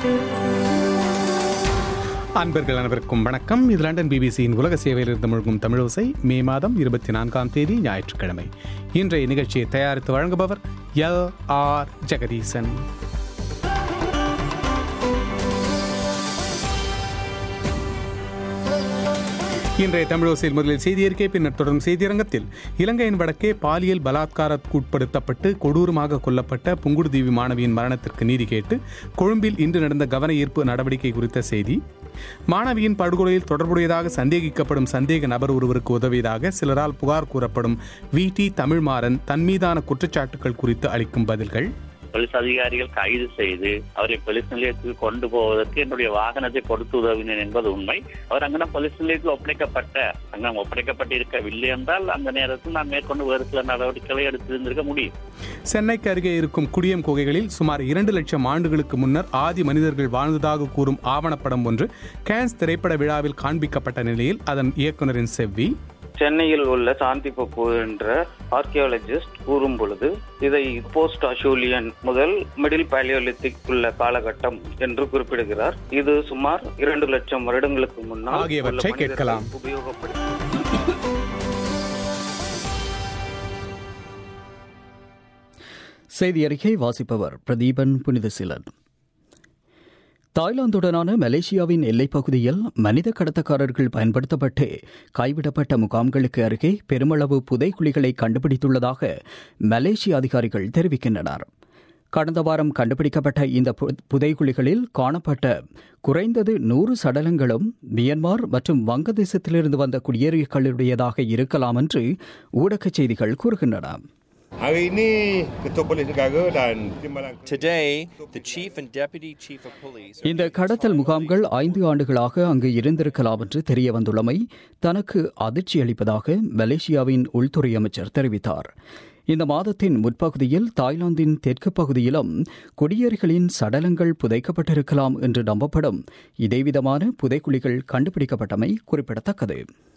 அன்பர்கள் அனைவருக்கும் வணக்கம் இது லண்டன் பிபிசியின் உலக சேவையில் இருந்து முழுகும் தமிழோசை மே மாதம் இருபத்தி நான்காம் தேதி ஞாயிற்றுக்கிழமை இன்றைய நிகழ்ச்சியை தயாரித்து வழங்குபவர் எல் ஆர் ஜெகதீசன் இன்றைய தமிழோசையில் முதலில் செய்தியறிக்கை பின்னர் தொடரும் செய்தியரங்கத்தில் இலங்கையின் வடக்கே பாலியல் பலாத்காரத்துட்படுத்தப்பட்டு கொடூரமாக கொல்லப்பட்ட புங்குடுதீவு மாணவியின் மரணத்திற்கு நீதி கேட்டு கொழும்பில் இன்று நடந்த கவன ஈர்ப்பு நடவடிக்கை குறித்த செய்தி மாணவியின் படுகொலையில் தொடர்புடையதாக சந்தேகிக்கப்படும் சந்தேக நபர் ஒருவருக்கு உதவியதாக சிலரால் புகார் கூறப்படும் வி டி தமிழ்மாறன் தன் மீதான குற்றச்சாட்டுகள் குறித்து அளிக்கும் பதில்கள் போலீஸ் அதிகாரிகள் கைது செய்து அவரை போலீஸ் நிலையத்தில் கொண்டு போவதற்கு என்னுடைய வாகனத்தை கொடுத்து உதவினேன் என்பது உண்மை அவர் அங்கே போலீஸ் நிலையத்தில் ஒப்படைக்கப்பட்ட அங்கே ஒப்படைக்கப்பட்டு இருக்கவில்லை என்றால் அந்த நேரத்தில் நான் மேற்கொண்டு வேறு சில நடவடிக்கைகளை எடுத்திருந்திருக்க முடியும் சென்னைக்கு அருகே இருக்கும் குடியம் குகைகளில் சுமார் இரண்டு லட்சம் ஆண்டுகளுக்கு முன்னர் ஆதி மனிதர்கள் வாழ்ந்ததாக கூறும் ஆவணப்படம் ஒன்று கேன்ஸ் திரைப்பட விழாவில் காண்பிக்கப்பட்ட நிலையில் அதன் இயக்குனரின் செவ்வி சென்னையில் உள்ள சாந்தி பப்பு என்ற ஆர்கியாலஜிஸ்ட் கூறும் பொழுது இதை போஸ்ட் அஷூலியன் முதல் மிடில் பேலியோலித்திக் உள்ள காலகட்டம் என்று குறிப்பிடுகிறார் இது சுமார் இரண்டு லட்சம் வருடங்களுக்கு முன்னால் ஆகியவற்றை உள்ள கேட்கலாம். மனிதர்கள் உபயோகப்படுத்தி செய்தி அறிக்கை வாசிப்பவர் பிரதீபன் புனிதசீலன் தாய்லாந்துடனான மலேசியாவின் எல்லைப் பகுதியில் மனித கடத்தக்காரர்கள் பயன்படுத்தப்பட்டு கைவிடப்பட்ட முகாம்களுக்கு அருகே பெருமளவு புதைக்குழிகளை கண்டுபிடித்துள்ளதாக மலேசிய அதிகாரிகள் தெரிவிக்கின்றனர் கடந்த வாரம் கண்டுபிடிக்கப்பட்ட இந்த பு- புதைக்குழிகளில் காணப்பட்ட குறைந்தது நூறு சடலங்களும் மியன்மார் மற்றும் வங்கதேசத்திலிருந்து வந்த குடியேறிகளுடையதாக இருக்கலாம் என்று ஊடகச் செய்திகள் கூறுகின்றன Hari ini Ketua Polis Negara dan Timbalan Today, the Chief and Deputy Chief of Police are இந்த கடத்தல் முகாம்கள் ஐந்து ஆண்டுகளாக அங்கு இருந்திருக்கலாம் என்று தெரிய வந்துள்ளமை தனக்கு அதிர்ச்சி அளிப்பதாக மலேசியாவின் உள்துறை அமைச்சர் தெரிவித்தார் இந்த மாதத்தின் முற்பகுதியில் தாய்லாந்தின் தெற்கு பகுதியிலும் குடியேறிகளின் சடலங்கள் புதைக்கப்பட்டிருக்கலாம் என்று நம்பப்படும் இதேவிதமான புதைக்குழிகள் கண்டுபிடிக்கப்பட்டமை குறிப்பிடத்தக்கது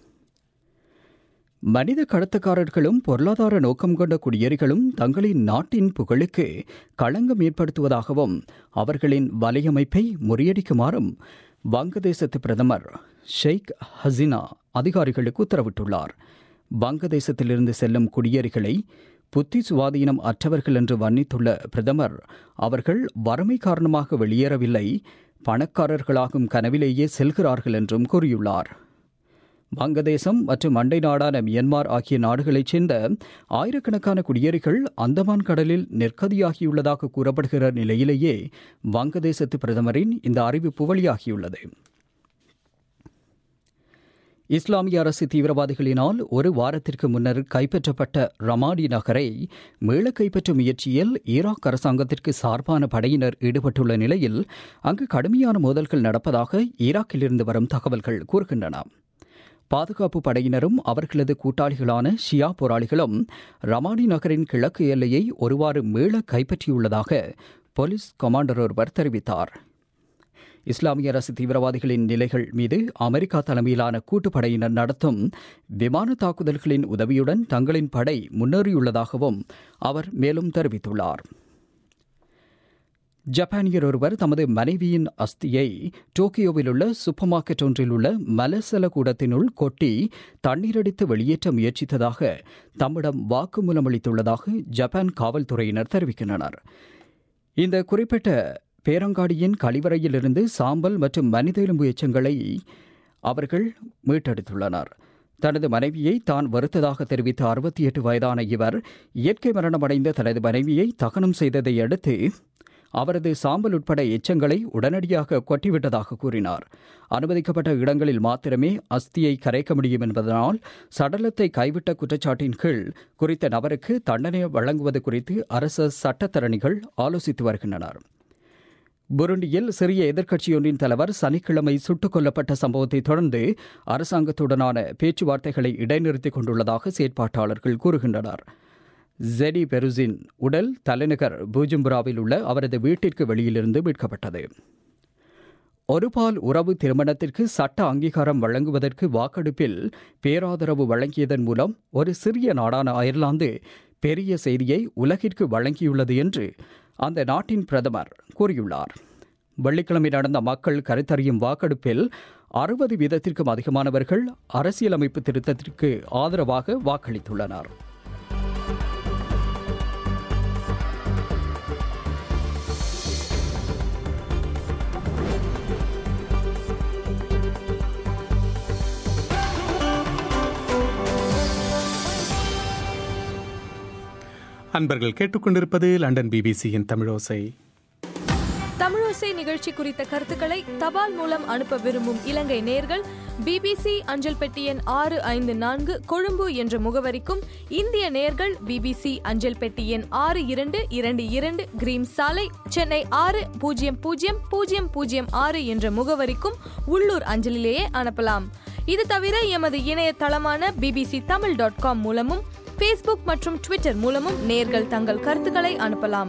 மனித கடத்தக்காரர்களும் பொருளாதார நோக்கம் கொண்ட குடியேறிகளும் தங்களின் நாட்டின் புகழுக்கு களங்கம் ஏற்படுத்துவதாகவும் அவர்களின் வலையமைப்பை முறியடிக்குமாறும் வங்கதேசத்து பிரதமர் ஷெய்க் ஹசினா அதிகாரிகளுக்கு உத்தரவிட்டுள்ளார் வங்கதேசத்திலிருந்து செல்லும் குடியேறிகளை புத்தி சுவாதீனம் அற்றவர்கள் என்று வர்ணித்துள்ள பிரதமர் அவர்கள் வறுமை காரணமாக வெளியேறவில்லை பணக்காரர்களாகும் கனவிலேயே செல்கிறார்கள் என்றும் கூறியுள்ளார் வங்கதேசம் மற்றும் அண்டை நாடான மியன்மார் ஆகிய நாடுகளைச் சேர்ந்த ஆயிரக்கணக்கான குடியேறிகள் அந்தமான் கடலில் நிற்கதியாகியுள்ளதாக கூறப்படுகிற நிலையிலேயே வங்கதேசத்து பிரதமரின் இந்த அறிவிப்பு வெளியாகியுள்ளது இஸ்லாமிய அரசு தீவிரவாதிகளினால் ஒரு வாரத்திற்கு முன்னர் கைப்பற்றப்பட்ட ரமாடி நகரை மீள கைப்பற்றும் முயற்சியில் ஈராக் அரசாங்கத்திற்கு சார்பான படையினர் ஈடுபட்டுள்ள நிலையில் அங்கு கடுமையான மோதல்கள் நடப்பதாக ஈராக்கிலிருந்து வரும் தகவல்கள் கூறுகின்றன பாதுகாப்பு படையினரும் அவர்களது கூட்டாளிகளான ஷியா போராளிகளும் ரமாடி நகரின் கிழக்கு எல்லையை ஒருவாறு மீள கைப்பற்றியுள்ளதாக போலீஸ் கமாண்டர் ஒருவர் தெரிவித்தார் இஸ்லாமிய அரசு தீவிரவாதிகளின் நிலைகள் மீது அமெரிக்கா தலைமையிலான கூட்டுப்படையினர் நடத்தும் விமான தாக்குதல்களின் உதவியுடன் தங்களின் படை முன்னேறியுள்ளதாகவும் அவர் மேலும் தெரிவித்துள்ளார் ஜப்பானியர் ஒருவர் தமது மனைவியின் அஸ்தியை டோக்கியோவில் உள்ள சூப்பர் மார்க்கெட் ஒன்றில் உள்ள மலசல கூடத்தினுள் கொட்டி தண்ணீரடித்து வெளியேற்ற முயற்சித்ததாக தம்மிடம் வாக்குமூலம் அளித்துள்ளதாக ஜப்பான் காவல்துறையினர் தெரிவிக்கின்றனர் இந்த குறிப்பிட்ட பேரங்காடியின் கழிவறையிலிருந்து சாம்பல் மற்றும் மனித எலும்பு எச்சங்களை அவர்கள் மீட்டெடுத்துள்ளனர் தனது மனைவியை தான் வருத்ததாக தெரிவித்த அறுபத்தி எட்டு வயதான இவர் இயற்கை மரணமடைந்த தனது மனைவியை தகனம் செய்ததை அடுத்து அவரது சாம்பல் உட்பட எச்சங்களை உடனடியாக கொட்டிவிட்டதாக கூறினார் அனுமதிக்கப்பட்ட இடங்களில் மாத்திரமே அஸ்தியை கரைக்க முடியும் என்பதனால் சடலத்தை கைவிட்ட குற்றச்சாட்டின் கீழ் குறித்த நபருக்கு தண்டனை வழங்குவது குறித்து அரசு சட்டத்தரணிகள் ஆலோசித்து வருகின்றனர் புருண்டியில் சிறிய எதிர்க்கட்சியொன்றின் தலைவர் சனிக்கிழமை சுட்டுக் கொல்லப்பட்ட சம்பவத்தை தொடர்ந்து அரசாங்கத்துடனான பேச்சுவார்த்தைகளை இடைநிறுத்திக் கொண்டுள்ளதாக செயற்பாட்டாளர்கள் கூறுகின்றனர் ஜெடி பெருசின் உடல் தலைநகர் பூஜும்புராவில் உள்ள அவரது வீட்டிற்கு வெளியிலிருந்து மீட்கப்பட்டது ஒருபால் உறவு திருமணத்திற்கு சட்ட அங்கீகாரம் வழங்குவதற்கு வாக்கெடுப்பில் பேராதரவு வழங்கியதன் மூலம் ஒரு சிறிய நாடான அயர்லாந்து பெரிய செய்தியை உலகிற்கு வழங்கியுள்ளது என்று அந்த நாட்டின் பிரதமர் கூறியுள்ளார் வெள்ளிக்கிழமை நடந்த மக்கள் கருத்தறியும் வாக்கெடுப்பில் அறுபது வீதத்திற்கும் அதிகமானவர்கள் அரசியலமைப்பு திருத்தத்திற்கு ஆதரவாக வாக்களித்துள்ளனர் அன்பர்கள் கேட்டுக்கொண்டிருப்பது லண்டன் பிபிசியின் தமிழோசை தமிழோசை நிகழ்ச்சி குறித்த கருத்துக்களை தபால் மூலம் அனுப்ப விரும்பும் இலங்கை நேர்கள் பிபிசி அஞ்சல் பெட்டி எண் ஆறு ஐந்து நான்கு கொழும்பு என்ற முகவரிக்கும் இந்திய நேர்கள் பிபிசி அஞ்சல் பெட்டி எண் ஆறு இரண்டு இரண்டு இரண்டு கிரீம் சாலை சென்னை ஆறு பூஜ்ஜியம் பூஜ்ஜியம் பூஜ்ஜியம் பூஜ்ஜியம் ஆறு என்ற முகவரிக்கும் உள்ளூர் அஞ்சலிலேயே அனுப்பலாம் இது தவிர எமது இணையதளமான பிபிசி தமிழ் டாட் காம் மூலமும் ஃபேஸ்புக் மற்றும் ட்விட்டர் மூலமும் நேர்கள் தங்கள் கருத்துக்களை அனுப்பலாம்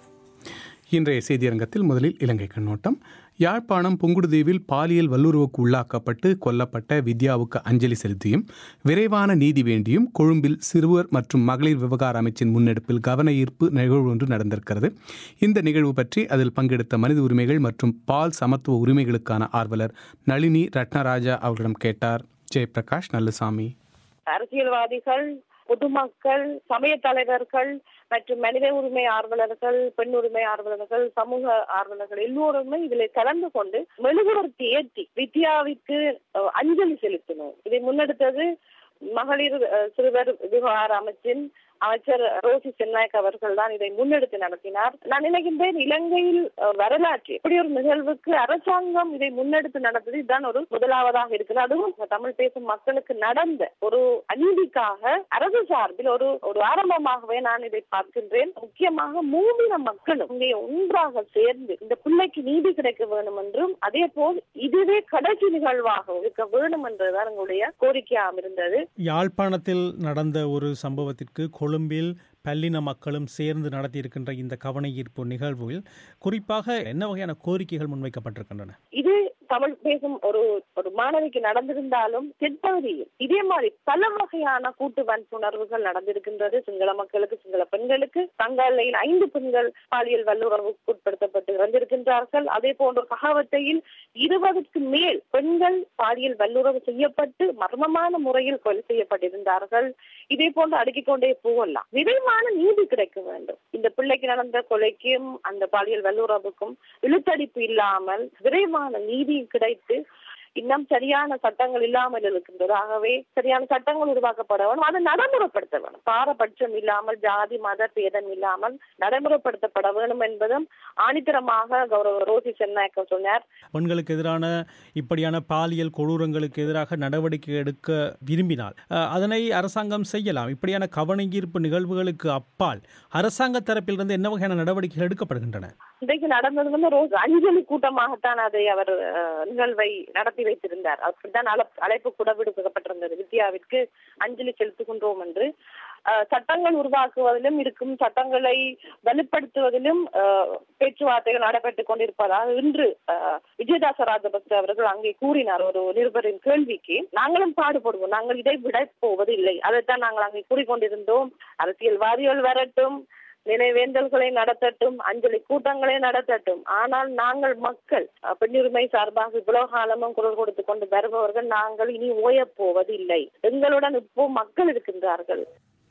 இன்றைய செய்தியரங்கத்தில் முதலில் இலங்கை கண்ணோட்டம் யாழ்ப்பாணம் புங்குடுதீவில் பாலியல் வல்லுறவுக்கு உள்ளாக்கப்பட்டு கொல்லப்பட்ட வித்யாவுக்கு அஞ்சலி செலுத்தியும் விரைவான நீதி வேண்டியும் கொழும்பில் சிறுவர் மற்றும் மகளிர் விவகார அமைச்சின் முன்னெடுப்பில் கவன ஈர்ப்பு நிகழ்வு ஒன்று நடந்திருக்கிறது இந்த நிகழ்வு பற்றி அதில் பங்கெடுத்த மனித உரிமைகள் மற்றும் பால் சமத்துவ உரிமைகளுக்கான ஆர்வலர் நளினி ரத்னராஜா அவர்களிடம் கேட்டார் ஜெயபிரகாஷ் நல்லுசாமி அரசியல்வாதிகள் பொதுமக்கள் சமய தலைவர்கள் மற்றும் மனித உரிமை ஆர்வலர்கள் பெண் உரிமை ஆர்வலர்கள் சமூக ஆர்வலர்கள் எல்லோருமே இதில் கலந்து கொண்டு மெழுகுவர்த்தி ஏற்றி வித்யாவிற்கு அஹ், அஞ்சலி செலுத்தணும் இதை முன்னெடுத்தது மகளிர் அஹ், சிறுவர் விவகார அமைச்சின் அமைச்சர் ரோசி சென்னாயக் அவர்கள் தான் இதை முன்னெடுத்து நடத்தினார் நான் நினைக்கின்றேன் இலங்கையில் அஹ், வரலாற்று இப்படி ஒரு நிகழ்வுக்கு அரசாங்கம் இதை முன்னெடுத்து நடந்தது இதுதான் ஒரு முதலாவதாக இருக்கிறது அதுவும் தமிழ் பேசும் மக்களுக்கு நடந்த ஒரு அநீதிக்காக அரசு சார்பில் ஒரு ஒரு ஆரம்பமாகவே நான் இதை பார்க்கின்றேன் முக்கியமாக மூவின மக்களும் இங்கே ஒன்றாக சேர்ந்து இந்த பிள்ளைக்கு நீதி கிடைக்க வேண்டும் என்றும் அதே போல் இதுவே கடைசி நிகழ்வாக இருக்க வேண்டும் என்றுதான் எங்களுடைய கோரிக்கையாக இருந்தது யாழ்ப்பாணத்தில் நடந்த ஒரு சம்பவத்திற்கு கொழும்பில் பல்லின மக்களும் சேர்ந்து நடத்தியிருக்கின்ற இந்த கவன ஈர்ப்பு நிகழ்வில் குறிப்பாக என்ன வகையான கோரிக்கைகள் முன்வைக்கப்பட்டிருக்கின்றன இது தமிழ் பேசும் ஒரு ஒரு மாணவிக்கு நடந்திருந்தாலும் தென்பகுதியில் இதே மாதிரி பல வகையான கூட்டு வன்புணர்வுகள் நடந்திருக்கின்றது சிங்கள மக்களுக்கு சிங்கள பெண்களுக்கு தங்களில் ஐந்து பெண்கள் பாலியல் வல்லுறவுக்கு உட்படுத்தப்பட்டு இறந்திருக்கின்றார்கள் அதே போன்ற ககாவத்தையில் இருபதுக்கு மேல் பெண்கள் பாலியல் வல்லுறவு செய்யப்பட்டு மர்மமான முறையில் கொலை செய்யப்பட்டிருந்தார்கள் இதே போன்று அடுக்கிக் கொண்டே போகலாம் விரைவான நீதி கிடைக்க வேண்டும் இந்த பிள்ளைக்கு நடந்த கொலைக்கும் அந்த பாலியல் வல்லுறவுக்கும் இழுத்தடிப்பு இல்லாமல் விரைவான நீதி கிடைத்து இன்னும் சரியான சட்டங்கள் இல்லாமல் இருக்கின்றது ஆகவே சரியான சட்டங்கள் உருவாக்கப்பட வேண்டும் அதை நடைமுறைப்படுத்த வேண்டும் பாரபட்சம் இல்லாமல் ஜாதி மத பேதம் இல்லாமல் நடைமுறைப்படுத்தப்பட வேண்டும் என்பதும் ஆணித்தரமாக கௌரவ ரோசி சென்னாயக்கம் சொன்னார் பெண்களுக்கு எதிரான இப்படியான பாலியல் கொடூரங்களுக்கு எதிராக நடவடிக்கை எடுக்க விரும்பினால் அஹ், அதனை அரசாங்கம் செய்யலாம் இப்படியான கவன ஈர்ப்பு நிகழ்வுகளுக்கு அப்பால் அரசாங்க தரப்பிலிருந்து என்ன வகையான நடவடிக்கைகள் எடுக்கப்படுகின்றன இன்றைக்கு நடந்தது வந்து ரோஸ் அஞ்சலி கூட்டமாகத்தான் அதை அவர் அஹ், நிகழ்வை நடத்தி வைத்திருந்தார் அப்படித்தான் அழைப்- அழைப்பு கூட விடுக்கப்பட்டிருந்தது வித்யாவிற்கு அஞ்சலி செலுத்துகின்றோம் என்று அஹ், சட்டங்கள் உருவாக்குவதிலும் இருக்கும் சட்டங்களை வலுப்படுத்துவதிலும் அஹ், பேச்சுவார்த்தைகள் நடைபெற்றுக் கொண்டிருப்பதாக இன்று அஹ், விஜயதாச ராஜபக்ச அவர்கள் அங்கே கூறினார் ஒரு நிருபரின் கேள்விக்கு நாங்களும் பாடுபடுவோம் நாங்கள் இதை விட போவதில்லை அதைத்தான் நாங்கள் அங்கே கூறிக்கொண்டிருந்தோம் அரசியல்வாதிகள் வரட்டும் நினைவேந்தல்களை நடத்தட்டும் அஞ்சலி கூட்டங்களை நடத்தட்டும் ஆனால் நாங்கள் மக்கள் அஹ், பெண்ணுரிமை சார்பாக இவ்வளவு காலமும் குரல் கொடுத்து கொண்டு வருபவர்கள் நாங்கள் இனி ஓயப் போவதில்லை எங்களுடன் இப்போ மக்கள் இருக்கின்றார்கள்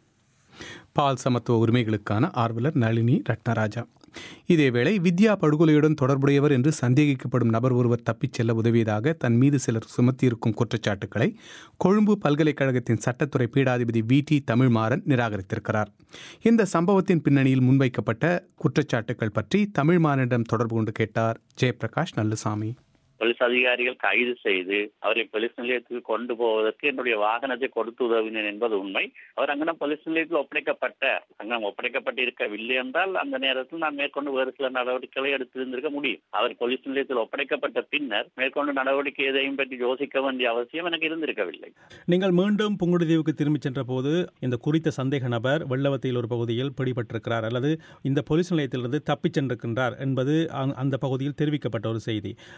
பால் சமத்துவ உரிமைகளுக்கான ஆர்வலர் நளினி ரத்னராஜா இதேவேளை வித்யா படுகொலையுடன் தொடர்புடையவர் என்று சந்தேகிக்கப்படும் நபர் ஒருவர் தப்பிச் செல்ல உதவியதாக தன் மீது சிலர் சுமத்தியிருக்கும் குற்றச்சாட்டுக்களை கொழும்பு பல்கலைக்கழகத்தின் சட்டத்துறை பீடாதிபதி வி டி தமிழ்மாறன் நிராகரித்திருக்கிறார் இந்த சம்பவத்தின் பின்னணியில் முன்வைக்கப்பட்ட குற்றச்சாட்டுகள் பற்றி தமிழ்மாறனிடம் தொடர்பு கொண்டு கேட்டார் ஜெயபிரகாஷ் நல்லுசாமி போலீஸ் அதிகாரிகள் கைது செய்து அவரை போலீஸ் நிலையத்துக்கு கொண்டு போவதற்கு என்னுடைய வாகனத்தை கொடுத்து உதவினேன் என்பது உண்மை அவர் அங்கனம் போலீஸ் நிலையத்தில் ஒப்படைக்கப்பட்ட அங்கம் ஒப்படைக்கப்பட்டிருக்கவில்லை என்றால் அந்த நேரத்தில் நான் மேற்கொண்டு வேறு சில நடவடிக்கைகளை எடுத்திருந்திருக்க முடியும் அவர் போலீஸ் நிலையத்தில் ஒப்படைக்கப்பட்ட பின்னர் மேற்கொண்டு நடவடிக்கை எதையும் பற்றி யோசிக்க வேண்டிய அவசியம் எனக்கு இருந்திருக்கவில்லை நீங்கள் மீண்டும் புங்குடுதீவுக்கு திரும்பிச் சென்ற போது இந்த குறித்த சந்தேக நபர் வெள்ளவத்தையில் ஒரு பகுதியில் பிடிபட்டிருக்கிறார் அல்லது இந்த போலீஸ் நிலையத்திலிருந்து தப்பிச் சென்றிருக்கின்றார் என்பது அந்த- அந்த பகுதியில் தெரிவிக்கப்பட்ட ஒரு செய்தி அப்படியான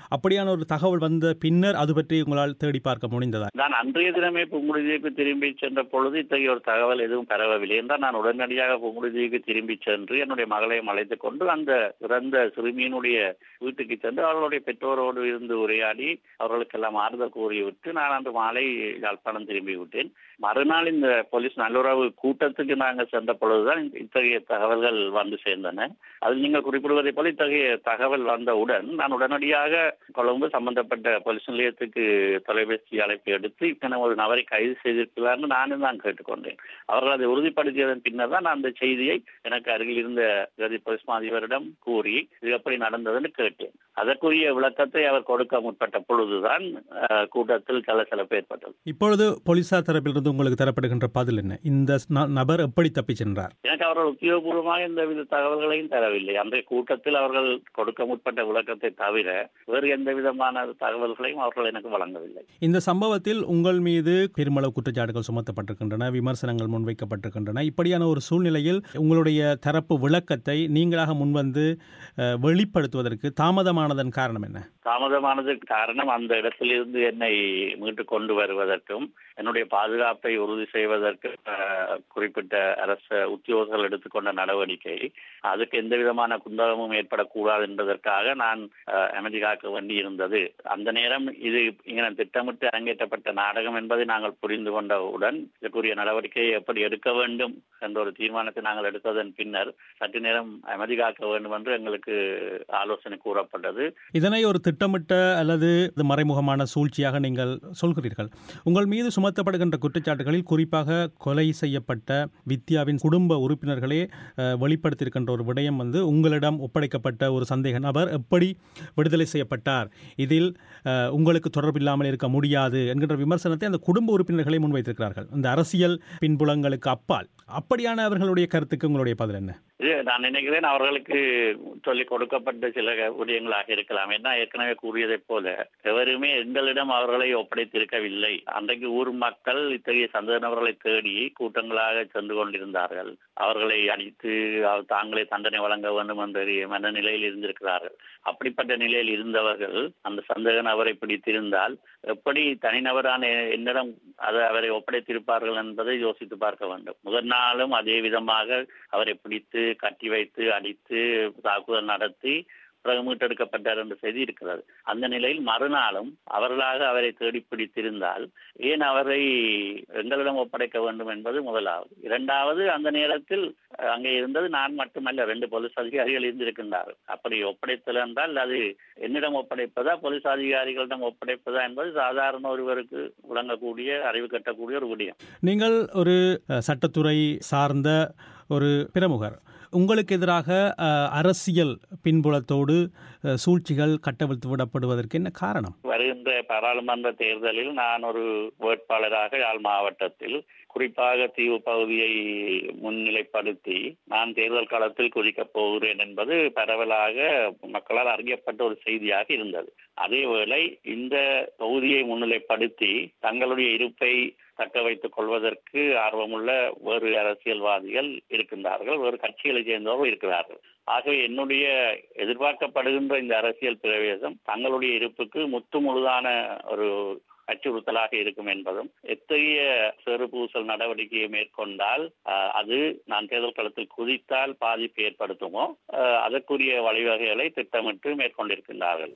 இப்படியான ஒரு தகவல் வந்த பின்னர் அது பற்றி உங்களால் தேடி பார்க்க முடிந்ததா நான் அன்றைய தினமே புங்குடுதீவுக்கு திரும்பி சென்ற பொழுது இத்தகைய ஒரு தகவல் எதுவும் பெறவில்லை என்றால் நான் உடனடியாக புங்குடுதீவுக்கு திரும்பி சென்று என்னுடைய மகளையும் அழைத்துக் கொண்டு அந்த இறந்த சிறுமியினுடைய வீட்டுக்கு சென்று அவர்களுடைய பெற்றோரோடு இருந்து உரையாடி அவர்களுக்கெல்லாம் ஆறுதல் கூறிவிட்டு நான் அன்று மாலை யாழ்ப்பாணம் திரும்பி விட்டேன் மறுநாள் இந்த போலீஸ் நல்லுறவு கூட்டத்துக்கு நாங்கள் சென்ற பொழுதுதான் இத்தகைய தகவல்கள் வந்து சேர்ந்தன அதில் நீங்கள் குறிப்பிடுவதை போல இத்தகைய தகவல் வந்தவுடன் நான் உடனடியாக கொழும்பு சம்பந்தப்பட்ட போலீஸ் நிலையத்துக்கு தொலைபேசி அழைப்பு எடுத்து இத்தனை ஒரு நபரை கைது செய்திருக்கிறார்னு நானும் தான் கேட்டுக்கொண்டேன் அவர்கள் அதை உறுதிப்படுத்தியதன் பின்னர் தான் நான் அந்த செய்தியை எனக்கு அருகில் இருந்த கதி போலீஸ் மாதிபரிடம் கூறி இது எப்படி நடந்ததுன்னு கேட்டேன் அதற்குரிய விளக்கத்தை அவர் கொடுக்க முற்பட்ட பொழுதுதான் அஹ், கூட்டத்தில் கலசலப்பு ஏற்பட்டது இப்பொழுது போலீசார் தரப்பிலிருந்து உங்களுக்கு தரப்படுகின்ற பதில் என்ன இந்த ந- நபர் எப்படி தப்பிச் சென்றார் எனக்கு அவர்கள் உத்தியோகபூர்வமாக எந்தவித தகவல்களையும் தரவில்லை அன்றைய கூட்டத்தில் அவர்கள் கொடுக்க முற்பட்ட விளக்கத்தை தவிர வேறு எந்த விதமான தகவல்களையும் அவர்கள் எனக்கு வழங்கவில்லை இந்த சம்பவத்தில் உங்கள் மீது பெருமளவு குற்றச்சாட்டுகள் சுமத்தப்பட்டிருக்கின்றன விமர்சனங்கள் முன்வைக்கப்பட்டிருக்கின்றன இப்படியான ஒரு சூழ்நிலையில் உங்களுடைய தரப்பு விளக்கத்தை நீங்களாக முன்வந்து அஹ், வெளிப்படுத்துவதற்கு தாமதமானதன் காரணம் என்ன தாமதமானதற்கு காரணம் அந்த இடத்திலிருந்து என்னை மீட்டு கொண்டு வருவதற்கும் என்னுடைய பாதுகாப்பை உறுதி செய்வதற்கு அஹ், குறிப்பிட்ட அரசு உத்தியோகர்கள் எடுத்துக்கொண்ட நடவடிக்கை அதுக்கு எந்த விதமான குந்தகமும் ஏற்படக்கூடாது என்பதற்காக நான் அஹ், அமைதி காக்க வேண்டி இருந்தது அந்த நேரம் இது இங்கே திட்டமிட்டு அரங்கேற்றப்பட்ட நாடகம் என்பதை நாங்கள் புரிந்து கொண்டவுடன் இதற்குரிய நடவடிக்கையை எப்படி எடுக்க வேண்டும் என்ற ஒரு தீர்மானத்தை நாங்கள் எடுத்ததன் பின்னர் சற்று நேரம் அமைதி காக்க வேண்டும் என்று எங்களுக்கு ஆலோசனை கூறப்பட்டது இதனை ஒரு திட்டமிட்ட அல்லது இது மறைமுகமான சூழ்ச்சியாக நீங்கள் சொல்கிறீர்கள் உங்கள் மீது சுமத்தப்படுகின்ற குற்றச்சாட்டுகளில் குறிப்பாக கொலை செய்யப்பட்ட வித்யாவின் குடும்ப உறுப்பினர்களே அஹ், வெளிப்படுத்தியிருக்கின்ற ஒரு விடயம் வந்து உங்களிடம் ஒப்படைக்கப்பட்ட ஒரு சந்தேக நபர் எப்படி விடுதலை செய்யப்பட்டார் இதில் அஹ், உங்களுக்கு தொடர்பில்லாமல் இருக்க முடியாது என்கின்ற விமர்சனத்தை அந்த குடும்ப உறுப்பினர்களே முன்வைத்திருக்கிறார்கள் இந்த அரசியல் பின்புலங்களுக்கு அப்பால் அப்படியான அவர்களுடைய கருத்துக்கு உங்களுடைய பதில் என்ன இது நான் நினைக்கிறேன் அவர்களுக்கு சொல்லிக் கொடுக்கப்பட்ட சில விடயங்களாக இருக்கலாம் ஏன்னா ஏற்கனவே கூறியதைப் போல எவருமே எங்களிடம் அவர்களை ஒப்படைத்திருக்கவில்லை அன்றைக்கு ஊர் மக்கள் இத்தகைய சந்தேகநபர்களை தேடி கூட்டங்களாக சென்று கொண்டிருந்தார்கள் அவர்களை அடித்து அவர் தாங்களே தண்டனை வழங்க வேண்டும் என்ற மனநிலையில் இருந்திருக்கிறார்கள் அப்படிப்பட்ட நிலையில் இருந்தவர்கள் அந்த சந்தேக நபரை பிடித்திருந்தால் எப்படி தனிநபரான என்னிடம் அதை அவரை ஒப்படைத்திருப்பார்கள் என்பதை யோசித்து பார்க்க வேண்டும் முதல் நாளும் அதே விதமாக அவரை பிடித்து கட்டி வைத்து அடித்து தாக்குதல் நடத்தி பிறகு மீட்டெடுக்கப்பட்டார் என்ற செய்தி இருக்கிறது அந்த நிலையில் மறுநாளும் அவர்களாக அவரை தேடி பிடித்திருந்தால் ஏன் அவரை எங்களிடம் ஒப்படைக்க வேண்டும் என்பது முதலாவது இரண்டாவது அந்த நேரத்தில் அஹ், அங்கே இருந்தது நான் மட்டுமல்ல ரெண்டு போலீஸ் அதிகாரிகள் இருந்திருக்கின்றார்கள் அப்படி ஒப்படைத்தல் என்றால் அது என்னிடம் ஒப்படைப்பதா போலீஸ் அதிகாரிகளிடம் ஒப்படைப்பதா என்பது சாதாரண ஒருவருக்கு விளங்கக்கூடிய அறிவு கட்டக்கூடிய ஒரு விடயம் நீங்கள் ஒரு அஹ், சட்டத்துறை சார்ந்த ஒரு பிரமுகர் உங்களுக்கு எதிராக அஹ், அரசியல் பின்புலத்தோடு அஹ், சூழ்ச்சிகள் கட்டவிழ்த்து விடப்படுவதற்கு என்ன காரணம் வருகின்ற பாராளுமன்ற தேர்தலில் நான் ஒரு வேட்பாளராக யாழ் மாவட்டத்தில் குறிப்பாக தீவு பகுதியை முன்னிலைப்படுத்தி நான் தேர்தல் களத்தில் குதிக்கப் போகிறேன் என்பது பரவலாக மக்களால் அறியப்பட்ட ஒரு செய்தியாக இருந்தது அதேவேளை இந்த தொகுதியை முன்னிலைப்படுத்தி தங்களுடைய இருப்பை தக்க வைத்துக் கொள்வதற்கு ஆர்வமுள்ள வேறு அரசியல்வாதிகள் இருக்கின்றார்கள் வேறு கட்சிகளை சேர்ந்தவர்கள் இருக்கிறார்கள் ஆகவே என்னுடைய எதிர்பார்க்கப்படுகின்ற இந்த அரசியல் பிரவேசம் தங்களுடைய இருப்புக்கு முத்து முழுதான ஒரு அச்சுறுத்தலாக இருக்கும் என்பதும் எத்தகைய செருபூசல் நடவடிக்கையை மேற்கொண்டால் அஹ், அது நான் தேர்தல் களத்தில் குதித்தால் பாதிப்பு ஏற்படுத்துமோ அஹ், அதற்குரிய வழிவகைகளை திட்டமிட்டு மேற்கொண்டிருக்கின்றார்கள்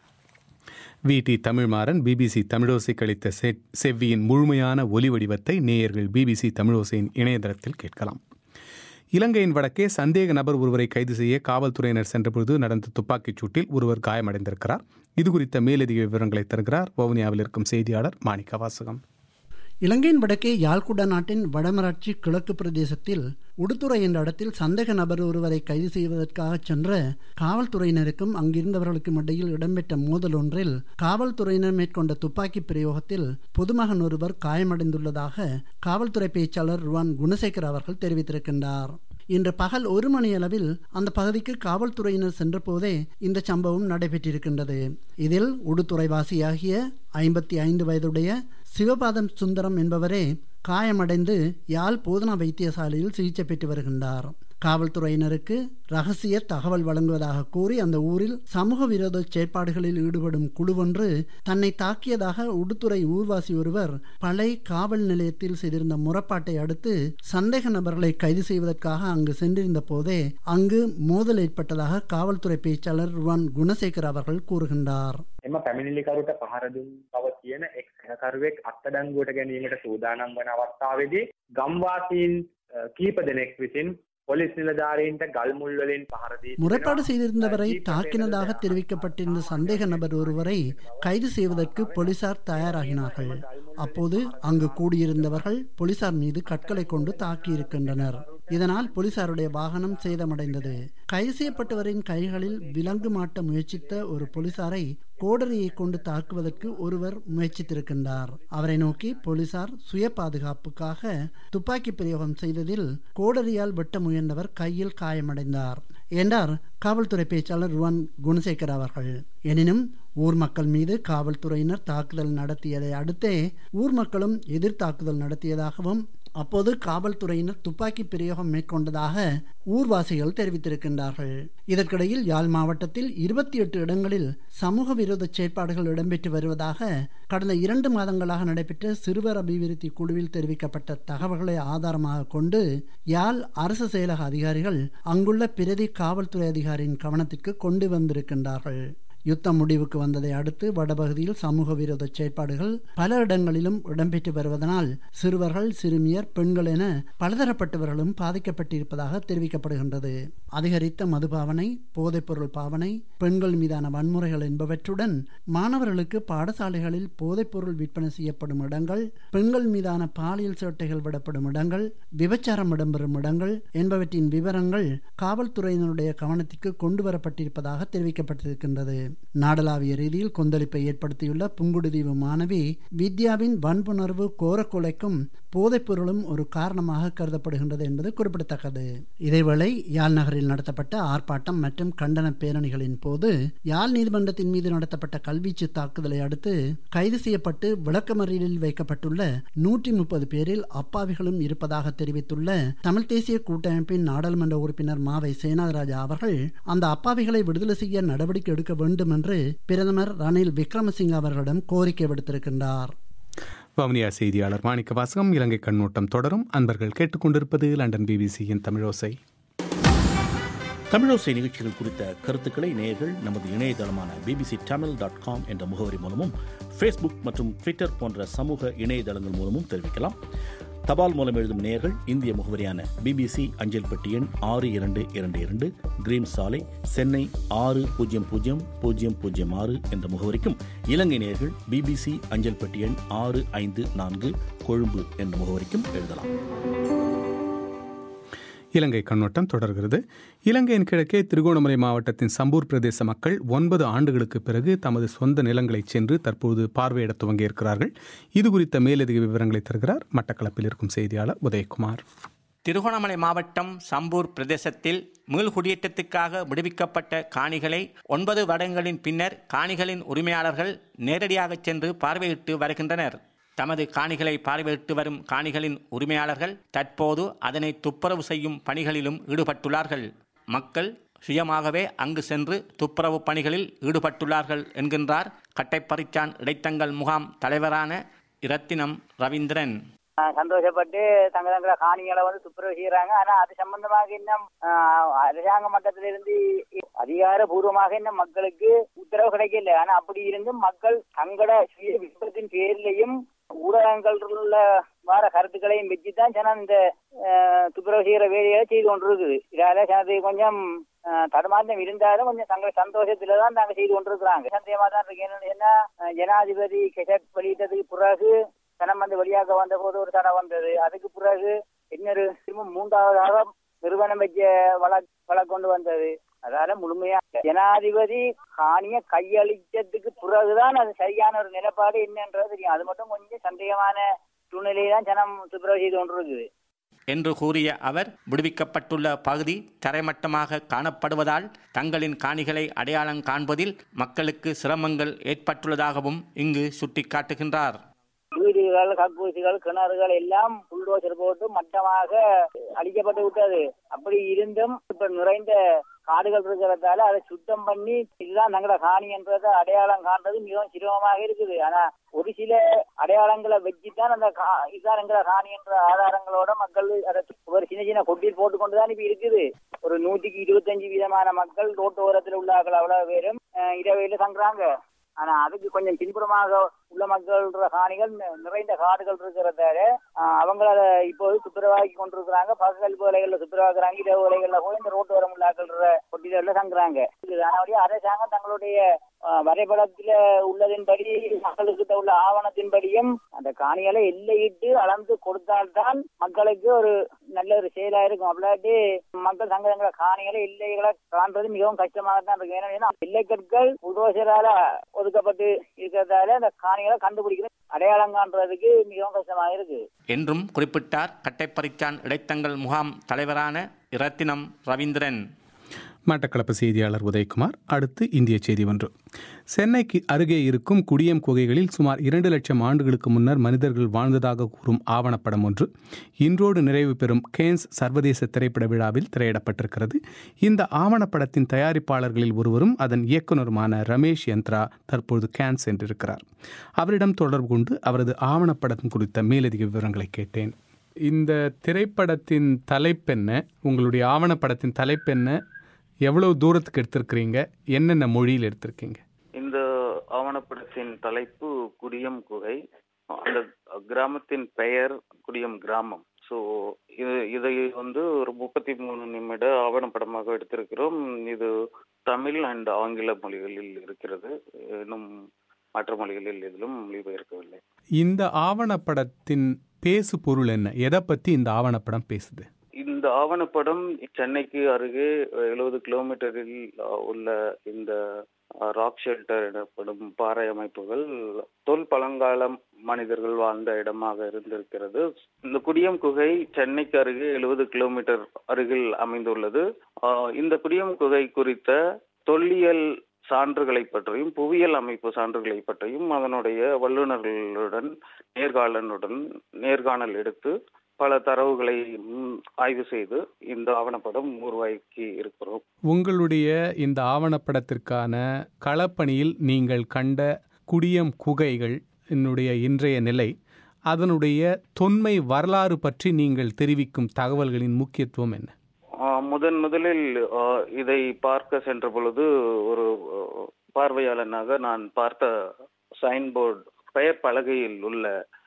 வி டி தமிழ்மாறன் பிபிசி தமிழோசைக்கு அளித்த செ- செவ்வியின் முழுமையான ஒலி வடிவத்தை நேயர்கள் பிபிசி தமிழோசையின் இணையதளத்தில் கேட்கலாம் இலங்கையின் வடக்கே சந்தேக நபர் ஒருவரை கைது செய்ய காவல்துறையினர் சென்றபொழுது நடந்த துப்பாக்கிச் சூட்டில் ஒருவர் காயமடைந்திருக்கிறார் இது குறித்த மேலதிக விவரங்களை தருகிறார் வவுனியாவில் இருக்கும் செய்தியாளர் மாணிக்க வாசகம் இலங்கையின் வடக்கே யாழ்குடா நாட்டின் வடமராட்சி கிழக்கு பிரதேசத்தில் உடுத்துறை என்ற இடத்தில் சந்தேக நபர் ஒருவரை கைது செய்வதற்காக சென்ற காவல்துறையினருக்கும் அங்கிருந்தவர்களுக்கும் இடையில் இடம்பெற்ற மோதல் ஒன்றில் காவல்துறையினர் மேற்கொண்ட துப்பாக்கி பிரயோகத்தில் பொதுமகன் ஒருவர் காயமடைந்துள்ளதாக காவல்துறை பேச்சாளர் ருவான் குணசேகர் அவர்கள் தெரிவித்திருக்கின்றார் இன்று பகல் ஒரு மணி அளவில் அந்த பகுதிக்கு காவல்துறையினர் சென்றபோதே இந்த சம்பவம் நடைபெற்றிருக்கின்றது இதில் உடுத்துறைவாசியாகிய ஐம்பத்தி ஐந்து வயதுடைய சிவபாதம் சுந்தரம் என்பவரே காயமடைந்து யாழ் போதனா வைத்தியசாலையில் சிகிச்சை பெற்று வருகின்றார் காவல்துறையினருக்கு ரகசிய தகவல் வழங்குவதாக கூறி அந்த ஊரில் சமூக விரோத செயற்பாடுகளில் ஈடுபடும் குழுவொன்று தன்னை தாக்கியதாக உடுத்துறை ஊர்வாசி ஒருவர் பழைய காவல் நிலையத்தில் செய்திருந்த முறைப்பாட்டை அடுத்து சந்தேக நபர்களை கைது செய்வதற்காக அங்கு சென்றிருந்த போதே அங்கு மோதல் ஏற்பட்டதாக காவல்துறை பேச்சாளர் ருவான் குணசேகர் அவர்கள் கூறுகின்றார் එම පැමිණිලිකරුට පහර දුන් බව කියන එක් සහකරුවෙක් අත්අඩංගුවට ගැනීමට සූදානම් වන අවස්ථාවේදී ගම්වාසීන් අ, කීප දෙනෙක් විසින් පොලිස් නිලධාරීන්ට ගල් මුල් වලින් පහර දී முறைப்பாடு செய்திருந்தவரை தாக்கினதாக தெரிவிக்கப்பட்டிருந்த சந்தேக நபர் ஒருவரை கைது செய்வதற்கு போலீசார் தயாராகினார்கள் அப்போது அங்கு கூடியிருந்தவர்கள் போலீசார் மீது கற்களை கொண்டு தாக்கியிருக்கின்றனர் இதனால் போலீசாருடைய வாகனம் சேதமடைந்தது கைது செய்யப்பட்டவரின் கைகளில் விலங்கு மாட்ட முயற்சித்த ஒரு போலீசாரை கோடரியை கொண்டு தாக்குவதற்கு ஒருவர் முயற்சித்திருக்கின்றார் அவரை நோக்கி போலீசார் சுய பாதுகாப்புக்காக துப்பாக்கி பிரயோகம் செய்ததில் கோடரியால் வெட்ட முயன்றவர் கையில் காயமடைந்தார் என்றார் காவல்துறை பேச்சாளர் ருவான் குணசேகர் அவர்கள் எனினும் ஊர் மக்கள் மீது காவல்துறையினர் தாக்குதல் நடத்தியதை அடுத்தே ஊர் மக்களும் எதிர் தாக்குதல் நடத்தியதாகவும் அப்போது காவல்துறையினர் துப்பாக்கி பிரயோகம் மேற்கொண்டதாக ஊர்வாசிகள் தெரிவித்திருக்கின்றார்கள் இதற்கிடையில் யாழ் மாவட்டத்தில் இருபத்தி எட்டு இடங்களில் சமூக விரோத செயற்பாடுகள் இடம்பெற்று வருவதாக கடந்த இரண்டு மாதங்களாக நடைபெற்ற சிறுவர் அபிவிருத்தி குழுவில் தெரிவிக்கப்பட்ட தகவல்களை ஆதாரமாக கொண்டு யாழ் அரசு செயலக அதிகாரிகள் அங்குள்ள பிரதி காவல்துறை அதிகாரியின் கவனத்திற்கு கொண்டு வந்திருக்கின்றார்கள் யுத்தம் முடிவுக்கு வந்ததை அடுத்து வடபகுதியில் சமூக விரோத செயற்பாடுகள் பல இடங்களிலும் இடம்பெற்று வருவதனால் சிறுவர்கள் சிறுமியர் பெண்கள் என பலதரப்பட்டவர்களும் பாதிக்கப்பட்டிருப்பதாக தெரிவிக்கப்படுகின்றது அதிகரித்த மதுபாவனை போதைப்பொருள் பாவனை பெண்கள் மீதான வன்முறைகள் என்பவற்றுடன் மாணவர்களுக்கு பாடசாலைகளில் போதைப்பொருள் விற்பனை செய்யப்படும் இடங்கள் பெண்கள் மீதான பாலியல் சேட்டைகள் விடப்படும் இடங்கள் விபச்சாரம் இடம்பெறும் இடங்கள் என்பவற்றின் விவரங்கள் காவல்துறையினருடைய கவனத்திற்கு கொண்டு வரப்பட்டிருப்பதாக தெரிவிக்கப்பட்டிருக்கின்றது நாடளாவிய ரீதியில் கொந்தளிப்பை ஏற்படுத்தியுள்ள புங்குடுதீவு மாணவி வித்யாவின் வன்புணர்வு கோரக்கொலைக்கும் போதைப்பொருளும் ஒரு காரணமாக கருதப்படுகின்றது என்பது குறிப்பிடத்தக்கது இதேவேளை யாழ் நகரில் நடத்தப்பட்ட ஆர்ப்பாட்டம் மற்றும் கண்டன பேரணிகளின் போது யாழ் நீதிமன்றத்தின் மீது நடத்தப்பட்ட கல்வீச்சு தாக்குதலை அடுத்து கைது செய்யப்பட்டு விளக்கமறியலில் வைக்கப்பட்டுள்ள நூற்றி முப்பது பேரில் அப்பாவிகளும் இருப்பதாக தெரிவித்துள்ள தமிழ் தேசிய கூட்டமைப்பின் நாடாளுமன்ற உறுப்பினர் மாவை சேனாதராஜா அவர்கள் அந்த அப்பாவிகளை விடுதலை செய்ய நடவடிக்கை எடுக்க வேண்டும் என்று பிரதமர் ரணில் விக்ரமசிங்க அவர்களிடம் கோரிக்கை விடுத்திருக்கின்றார் வவுனியா செய்தியாளர் மாணிக்க வாசகம் இலங்கை கண்ணோட்டம் தொடரும் அன்பர்கள் கேட்டுக்கொண்டிருப்பது லண்டன் பிபிசியின் தமிழோசை தமிழோசை நிகழ்ச்சிகள் குறித்த கருத்துக்களை நேயர்கள் நமது இணையதளமான பிபிசி தமிழ் டாட் காம் என்ற முகவரி மூலமும் ஃபேஸ்புக் மற்றும் ட்விட்டர் போன்ற சமூக இணையதளங்கள் மூலமும் தெரிவிக்கலாம் தபால் மூலம் எழுதும் நேயர்கள் இந்திய முகவரியான பிபிசி அஞ்சல் பெட்டி எண் ஆறு இரண்டு இரண்டு இரண்டு கிரீன் சாலை சென்னை ஆறு பூஜ்ஜியம் பூஜ்ஜியம் பூஜ்ஜியம் பூஜ்ஜியம் ஆறு என்ற முகவரிக்கும் இலங்கை நேயர்கள் பிபிசி அஞ்சல் பெட்டி எண் ஆறு ஐந்து நான்கு கொழும்பு என்ற முகவரிக்கும் எழுதலாம் இலங்கை கண்ணோட்டம் தொடர்கிறது இலங்கையின் கிழக்கே திருகோணமலை மாவட்டத்தின் சம்பூர் பிரதேச மக்கள் ஒன்பது ஆண்டுகளுக்கு பிறகு தமது சொந்த நிலங்களைச் சென்று தற்போது பார்வையிட துவங்கியிருக்கிறார்கள் இது குறித்த மேலதிக விவரங்களை தருகிறார் மட்டக்களப்பில் இருக்கும் செய்தியாளர் உதயகுமார் திருகோணமலை மாவட்டம் சம்பூர் பிரதேசத்தில் மீள்குடியேற்றத்துக்காக விடுவிக்கப்பட்ட காணிகளை ஒன்பது வருடங்களின் பின்னர் காணிகளின் உரிமையாளர்கள் நேரடியாக சென்று பார்வையிட்டு வருகின்றனர் தமது காணிகளை பார்வையிட்டு வரும் காணிகளின் உரிமையாளர்கள் தற்போது அதனை துப்புரவு செய்யும் பணிகளிலும் ஈடுபட்டுள்ளார்கள் மக்கள் சுயமாகவே அங்கு சென்று துப்புரவு பணிகளில் ஈடுபட்டுள்ளார்கள் என்கின்றார் கட்டைப்பறிச்சான் இடைத்தங்கள் முகாம் தலைவரான இரத்தினம் ரவீந்திரன் சந்தோஷப்பட்டு தங்க தங்கள காணிகளை வந்து துப்புரவு செய்யறாங்க ஆனா அது சம்பந்தமாக இன்னும் அரசாங்க மட்டத்திலிருந்து அதிகாரபூர்வமாக இன்னும் மக்களுக்கு உத்தரவு கிடைக்கல ஆனா அப்படி இருந்தும் மக்கள் தங்கள சுய விருப்பத்தின் பேர்லையும் ஊடகங்கள்ல வார கருத்துக்களையும் வச்சுதான் ஜனம் இந்த துப்புரவு செய்யற வேலைகளை செய்து கொண்டிருக்குது இதால ஜனத்துக்கு கொஞ்சம் தடுமாற்றம் இருந்தாலும் கொஞ்சம் தங்கள் சந்தோஷத்துல தான் நாங்க செய்து கொண்டிருக்கிறாங்க சந்தேகமா தான் இருக்கு என்னன்னா ஜனாதிபதி கெசட் வெளியிட்டதுக்கு பிறகு சனம் வந்து வெளியாக வந்த போது ஒரு தடை வந்தது அதுக்கு பிறகு இன்னொரு திரும்ப மூன்றாவதாக நிறுவனம் வச்ச வழக்கு வழக்கு கொண்டு வந்தது அதால முழுமையா ஜனாதிபதி காணிய கையளிச்சதுக்கு பிறகுதான் அது சரியான ஒரு நிலைப்பாடு என்னன்றது தெரியும் அது மட்டும் கொஞ்சம் சந்தேகமான சூழ்நிலையை தான் ஜனம் துப்புரவு செய்து கொண்டிருக்குது என்று கூறிய அவர் விடுவிக்கப்பட்டுள்ள பகுதி தரைமட்டமாக காணப்படுவதால் தங்களின் காணிகளை அடையாளம் காண்பதில் மக்களுக்கு சிரமங்கள் ஏற்பட்டுள்ளதாகவும் இங்கு சுட்டிக்காட்டுகின்றார் வீடு வீடுகள் கக்கூசிகள் கிணறுகள் எல்லாம் புல்டோசர் போட்டு மட்டமாக அழிக்கப்பட்டு விட்டது அப்படி இருந்தும் இப்ப நிறைந்த காடுகள் இருக்கிறதால அதை சுத்தம் பண்ணி இதுதான் தங்களோட காணி என்றதை அடையாளம் காண்றது மிகவும் சிரமமாக இருக்குது ஆனா ஒரு சில அடையாளங்களை வச்சுதான் அந்த கா- இதுதான் எங்களோட காணி என்ற ஆதாரங்களோட மக்கள் அதை ஒரு சின்ன சின்ன கொட்டில் போட்டு கொண்டுதான் இப்ப இருக்குது ஒரு நூற்றுக்கு இருபத்தஞ்சு விதமான மக்கள் ரோட்டு ஓரத்தில் உள்ளார்கள் அவ்வளவு பேரும் அஹ், இரவையில தங்குறாங்க ஆனா அதுக்கு கொஞ்சம் பின்புறமாக உள்ள மக்கள் காணிகள் நி- நிறைந்த காடுகள் இருக்கிறதால ஆஹ், அவங்கள அதை இப்போது துப்புரவாக்கி கொண்டிருக்கிறாங்க பகல் வேலைகள்ல துப்புரவாக்குறாங்க இரவு வேலைகள்ல போய் இந்த ரோட்டு வரம் உள்ளாக்கள் கொட்டில தங்குறாங்க இது ஆனபடியே அரசாங்கம் தங்களுடைய ஆஹ், வரைபடத்தில உள்ளதின்படி மக்களுக்கிட்ட உள்ள ஆவணத்தின்படியும் அந்த காணிகளை எல்லையிட்டு அளந்து கொடுத்தால்தான் மக்களுக்கு ஒரு நல்ல ஒரு செயலா இருக்கும் அப்படியாட்டி மக்கள் தங்க தங்கள காணிகளை எல்லைகளை காண்றது மிகவும் கஷ்டமாக தான் இருக்கு ஏன்னா எல்லைக்கற்கள் புல்டோசரால ஒதுக்கப்பட்டு இருக்கிறதால அந்த காணிகளை கண்டுபிடிக்கிறது அடையாளம் காண்றதுக்கு மிகவும் கஷ்டமாக இருக்கு என்றும் குறிப்பிட்டார் கட்டைப்பறிச்சான் இடைத்தங்கள் முகாம் தலைவரான இரத்தினம் ரவீந்திரன் மட்டக்களப்பு செய்தியாளர் உதயகுமார் அடுத்து இந்திய செய்தி ஒன்று சென்னைக்கு அருகே இருக்கும் குடியம் குகைகளில் சுமார் இரண்டு லட்சம் ஆண்டுகளுக்கு முன்னர் மனிதர்கள் வாழ்ந்ததாக கூறும் ஆவணப்படம் ஒன்று இன்றோடு நிறைவு பெறும் கேன்ஸ் சர்வதேச திரைப்பட விழாவில் திரையிடப்பட்டிருக்கிறது இந்த ஆவணப்படத்தின் தயாரிப்பாளர்களில் ஒருவரும் அதன் இயக்குனருமான ரமேஷ் யந்த்ரா தற்போது கேன்ஸ் சென்றிருக்கிறார் அவரிடம் தொடர்பு கொண்டு அவரது ஆவணப்படம் குறித்த மேலதிக விவரங்களை கேட்டேன் இந்த திரைப்படத்தின் தலைப்பென்ன உங்களுடைய ஆவணப்படத்தின் தலைப்பென்ன எவ்வளவு தூரத்துக்கு எடுத்திருக்கிறீங்க என்னென்ன மொழியில் எடுத்திருக்கீங்க இந்த ஆவணப்படத்தின் தலைப்பு குடியம் குகை அந்த கிராமத்தின் பெயர் குடியம் கிராமம் ஸோ இது இதை வந்து ஒரு முப்பத்தி மூணு நிமிட ஆவணப்படமாக எடுத்திருக்கிறோம் இது தமிழ் அண்ட் ஆங்கில மொழிகளில் இருக்கிறது இன்னும் மற்ற மொழிகளில் எதிலும் மொழிபெயர்க்கவில்லை இந்த ஆவணப்படத்தின் பேசு பொருள் என்ன எதை பற்றி இந்த ஆவணப்படம் பேசுது இந்த ஆவணப்படம் சென்னைக்கு அருகே எழுபது கிலோமீட்டரில் அஹ், உள்ள இந்த ராக் ஷெல்டர் எனப்படும் பாறை அமைப்புகள் தொல் பழங்காலம் மனிதர்கள் வாழ்ந்த இடமாக இருந்திருக்கிறது இந்த குடியம் குகை சென்னைக்கு அருகே எழுபது கிலோமீட்டர் அருகில் அமைந்துள்ளது அஹ், இந்த குடியம் குகை குறித்த தொல்லியல் சான்றுகளை பற்றியும் புவியியல் அமைப்பு சான்றுகளை பற்றியும் அதனுடைய வல்லுநர்களுடன் நேர்காணலுடன் நேர்காணல் எடுத்து பல தரவுகளை ம், ஆய்வு செய்து இந்த ஆவணப்படம் உருவாக்கி இருக்கிறோம் உங்களுடைய இந்த ஆவணப்படத்திற்கான களப்பணியில் நீங்கள் கண்ட குடியம் குகைகள் என்னுடைய இன்றைய நிலை அதனுடைய தொன்மை வரலாறு பற்றி நீங்கள் தெரிவிக்கும் தகவல்களின் முக்கியத்துவம் என்ன ஆஹ் முதன் முதலில் ஆஹ் இதை பார்க்க சென்ற பொழுது ஒரு ஆஹ், பார்வையாளனாக நான் பார்த்த சைன் போர்டு பெயர் பலகையில் உள்ள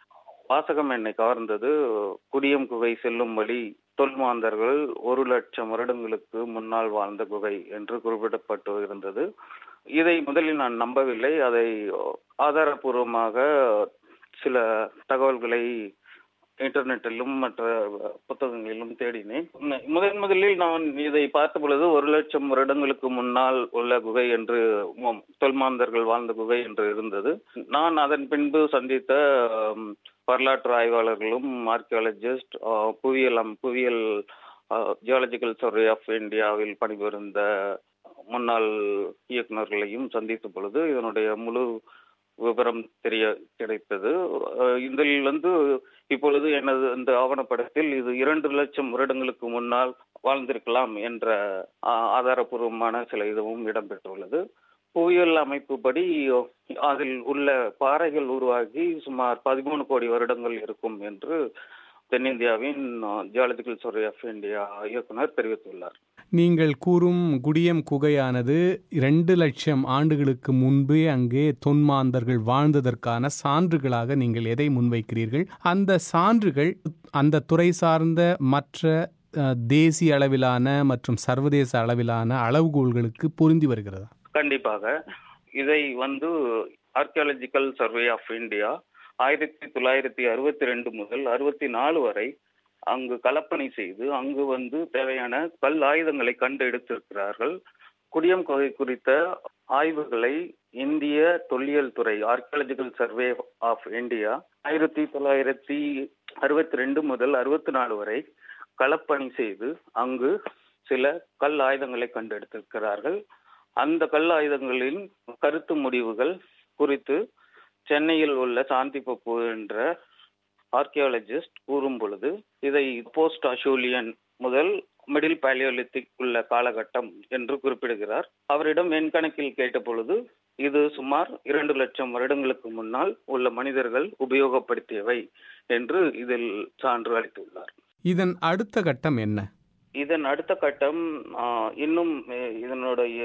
வாசகம் என்னை கவர்ந்தது குடியம் குகை செல்லும் வழி தொல்மாந்தர்கள் ஒரு லட்சம் வருடங்களுக்கு முன்னால் வாழ்ந்த குகை என்று குறிப்பிடப்பட்டு இருந்தது இதை முதலில் நான் நம்பவில்லை அதை ஆதாரபூர்வமாக சில தகவல்களை இன்டர்நெட்டிலும் மற்ற புத்தகங்களிலும் தேடினேன் உம், முதன் முதலில் நான் இதை பார்த்த பொழுது ஒரு லட்சம் வருடங்களுக்கு முன்னால் உள்ள குகை என்று உம், தொல்மாந்தர்கள் வாழ்ந்த குகை என்று இருந்தது நான் அதன் பின்பு சந்தித்த உம், வரலாற்று ஆய்வாளர்களும் ஆர்கியாலஜிஸ்ட் புவியியல் அம்- புவியியல் ஜியாலஜிக்கல் சர்வே ஆஃப் இந்தியாவில் பணிபுரிந்த முன்னாள் இயக்குநர்களையும் சந்தித்த பொழுது இதனுடைய முழு விவரம் தெரிய கிடைத்தது அஹ் இதில் வந்து இப்பொழுது எனது இந்த ஆவணப்படத்தில் இது இரண்டு லட்சம் வருடங்களுக்கு முன்னால் வாழ்ந்திருக்கலாம் என்ற ஆ- ஆதாரபூர்வமான சில இதுவும் இடம்பெற்றுள்ளது புவியியல் அமைப்புப்படி அதில் உள்ள பாறைகள் உருவாகி சுமார் பதிமூணு கோடி வருடங்கள் இருக்கும் என்று தென்னிந்தியாவின் ஜியாலஜிக்கல் சர்வே ஆஃப் இந்தியா இயக்குனர் தெரிவித்துள்ளார் நீங்கள் கூறும் குடியம் குகையானது இரண்டு லட்சம் ஆண்டுகளுக்கு முன்பே அங்கே தொன்மாந்தர்கள் வாழ்ந்ததற்கான சான்றுகளாக நீங்கள் எதை முன்வைக்கிறீர்கள் அந்த சான்றுகள் அந்த துறை சார்ந்த மற்ற அஹ், தேசிய அளவிலான மற்றும் சர்வதேச அளவிலான அளவுகோல்களுக்கு பொருந்தி வருகிறதா கண்டிப்பாக இதை வந்து ஆர்கியாலஜிக்கல் சர்வே ஆஃப் இந்தியா ஆயிரத்தி தொள்ளாயிரத்தி அறுபத்தி ரெண்டு முதல் அறுபத்தி நாலு வரை அங்கு கலப்பணி செய்து அங்கு வந்து தேவையான கல் ஆயுதங்களை கண்டு எடுத்திருக்கிறார்கள் குடியம் கொகை குறித்த ஆய்வுகளை இந்திய தொல்லியல் துறை ஆர்கியாலஜிக்கல் சர்வே ஆஃப் இந்தியா ஆயிரத்தி தொள்ளாயிரத்தி அறுபத்தி ரெண்டு முதல் அறுபத்தி நாலு வரை களப்பணி செய்து அங்கு சில கல் ஆயுதங்களை கண்டெடுத்திருக்கிறார்கள் அந்த கல் ஆயுதங்களின் கருத்து முடிவுகள் குறித்து சென்னையில் உள்ள சாந்தி பப்பு என்ற ஆர்கியாலஜிஸ்ட் கூறும் பொழுது இதை போஸ்ட் அஷோலியன் முதல் மிடில் பேலியோலித்திக் உள்ள காலகட்டம் என்று குறிப்பிடுகிறார் அவரிடம் எண்கணக்கில் கேட்ட பொழுது இது சுமார் இரண்டு லட்சம் வருடங்களுக்கு முன்னால் உள்ள மனிதர்கள் உபயோகப்படுத்தியவை என்று இதில் சான்று அளித்துள்ளார் இதன் அடுத்த கட்டம் என்ன இதன் அடுத்த கட்டம் ஆஹ், இன்னும் அஹ், இதனுடைய